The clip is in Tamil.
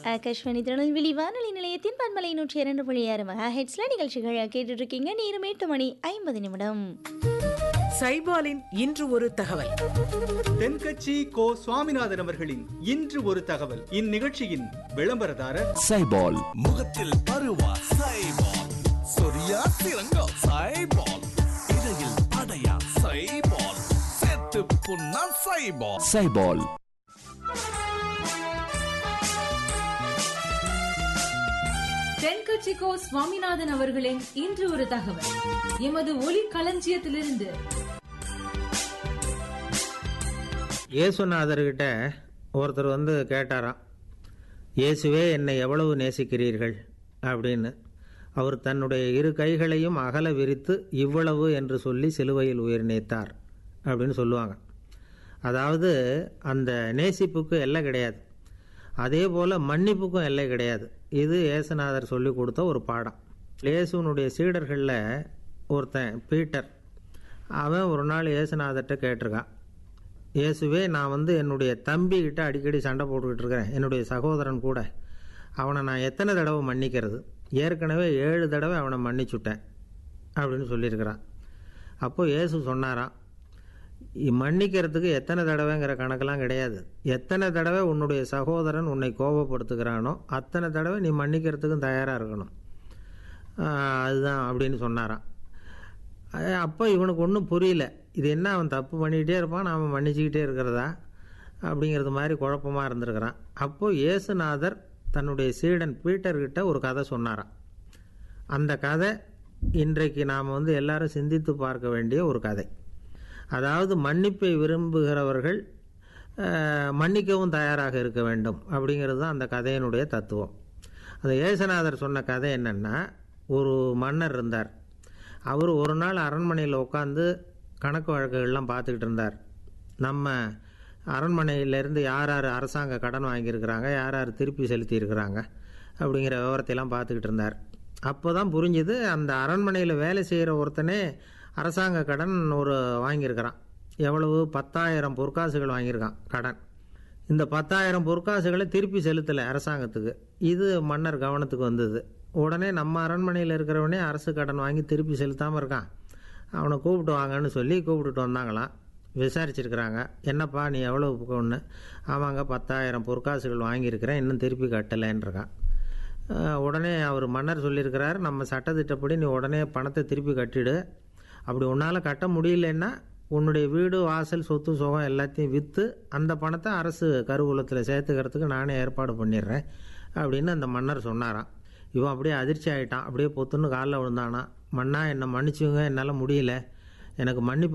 ஆகாஷ்வாணி திருநெல்வேலி வானொலி நிலையத்தின் பன்மலை நூற்றி இரண்டு புள்ளி ஆறு மெகா ஹெட்ஸில் நிகழ்ச்சிகள் கேட்டுட்டு இருக்கீங்க நேரம் எட்டு மணி ஐம்பது நிமிடம் சைபாலின் இன்று ஒரு தகவல் தென்கட்சி கோ சுவாமிநாதன் அவர்களின் இன்று ஒரு தகவல் இந்நிகழ்ச்சியின் விளம்பரதாரர் சைபால் முகத்தில் பருவா சைபால் சொரியா சிறங்கா சைபால் இடையில் அடையா சைபால் செத்து புண்ணா சைபால் சைபால் தென்கட்சிக்கோ சுவாமிநாதன் அவர்களின் இன்று ஒரு தகவல் எமது ஒலி களஞ்சியத்திலிருந்து இயேசுநாதர்கிட்ட ஒருத்தர் வந்து கேட்டாராம் இயேசுவே என்னை எவ்வளவு நேசிக்கிறீர்கள் அப்படின்னு அவர் தன்னுடைய இரு கைகளையும் அகல விரித்து இவ்வளவு என்று சொல்லி சிலுவையில் உயிர் நீத்தார் அப்படின்னு சொல்லுவாங்க அதாவது அந்த நேசிப்புக்கு எல்லை கிடையாது அதே போல் மன்னிப்புக்கும் எல்லை கிடையாது இது இயேசுநாதர் சொல்லி கொடுத்த ஒரு பாடம் இயேசுனுடைய சீடர்களில் ஒருத்தன் பீட்டர் அவன் ஒரு நாள் இயேசுநாதர்கிட்ட கேட்டிருக்கான் இயேசுவே நான் வந்து என்னுடைய தம்பிக்கிட்ட அடிக்கடி சண்டை போட்டுக்கிட்டு இருக்கிறேன் என்னுடைய சகோதரன் கூட அவனை நான் எத்தனை தடவை மன்னிக்கிறது ஏற்கனவே ஏழு தடவை அவனை மன்னிச்சுட்டேன் அப்படின்னு சொல்லியிருக்கிறான் அப்போது இயேசு சொன்னாராம் இ- மன்னிக்கிறதுக்கு எத்தனை தடவைங்கிற கணக்கெல்லாம் கிடையாது எத்தனை தடவை உன்னுடைய சகோதரன் உன்னை கோபப்படுத்துகிறானோ அத்தனை தடவை நீ மன்னிக்கிறதுக்கும் தயாராக இருக்கணும் ஆஹ் அதுதான் அப்படின்னு சொன்னாராம் அஹ் அப்போ இவனுக்கு ஒன்றும் புரியல இது என்ன அவன் தப்பு பண்ணிக்கிட்டே இருப்பான் நாம மன்னிச்சுக்கிட்டே இருக்கிறதா அப்படிங்கிறது மாதிரி குழப்பமாக இருந்திருக்கிறான் அப்போது இயேசுநாதர் தன்னுடைய சீடன் பீட்டர்கிட்ட ஒரு கதை சொன்னாராம் அந்த கதை இன்றைக்கு நாம் வந்து எல்லாரும் சிந்தித்து பார்க்க வேண்டிய ஒரு கதை அதாவது மன்னிப்பை விரும்புகிறவர்கள் அஹ், மன்னிக்கவும் தயாராக இருக்க வேண்டும் அப்படிங்கிறது தான் அந்த கதையினுடைய தத்துவம் அந்த இயேசுநாதர் சொன்ன கதை என்னென்னா ஒரு மன்னர் இருந்தார் அவர் ஒரு நாள் அரண்மனையில் உட்காந்து கணக்கு வழக்குகள்லாம் பார்த்துக்கிட்டு இருந்தார் நம்ம அரண்மனையிலேருந்து யார் யார் அரசாங்க கடன் வாங்கியிருக்கிறாங்க யார் யார் திருப்பி செலுத்தியிருக்கிறாங்க அப்படிங்கிற விவரத்தையெல்லாம் பார்த்துக்கிட்டு இருந்தார் அப்போ தான் புரிஞ்சுது அந்த அரண்மனையில் வேலை செய்கிற ஒருத்தனே அரசாங்க கடன் ஒரு வாங்கியிருக்கிறான் எவ்வளவு பத்தாயிரம் பொற்காசுகள் வாங்கியிருக்கான் கடன் இந்த பத்தாயிரம் பொற்காசுகளை திருப்பி செலுத்தலை அரசாங்கத்துக்கு இது மன்னர் கவனத்துக்கு வந்தது உடனே நம்ம அரண்மனையில் இருக்கிறவனே அரசு கடன் வாங்கி திருப்பி செலுத்தாமல் இருக்கான் அவனை கூப்பிட்டு வாங்கன்னு சொல்லி கூப்பிட்டுட்டு வந்தாங்களாம் விசாரிச்சிருக்கிறாங்க என்னப்பா நீ எவ்வளோ ஒன்று ஆமாங்க பத்தாயிரம் பொற்காசுகள் வாங்கியிருக்கிறேன் இன்னும் திருப்பி கட்டலைன்றிருக்கான் அஹ் உடனே அவர் மன்னர் சொல்லியிருக்கிறார் நம்ம சட்டத்திட்டப்படி நீ உடனே பணத்தை திருப்பி கட்டிடு அப்படி உன்னால் கட்ட முடியலன்னா உன்னுடைய வீடு வாசல் சொத்து சுகம் எல்லாத்தையும் விற்று அந்த பணத்தை அரசு கருவூலத்தில் சேர்த்துக்கிறதுக்கு நானே ஏற்பாடு பண்ணிடுறேன் அப்படின்னு அந்த மன்னர் சொன்னாராம் இவன் அப்படியே அதிர்ச்சி ஆயிட்டான் அப்படியே பொத்துன்னு காலில் விழுந்தானா மன்னா என்னை மன்னிச்சுங்க என்னால் முடியல எனக்கு மன்னிப்பு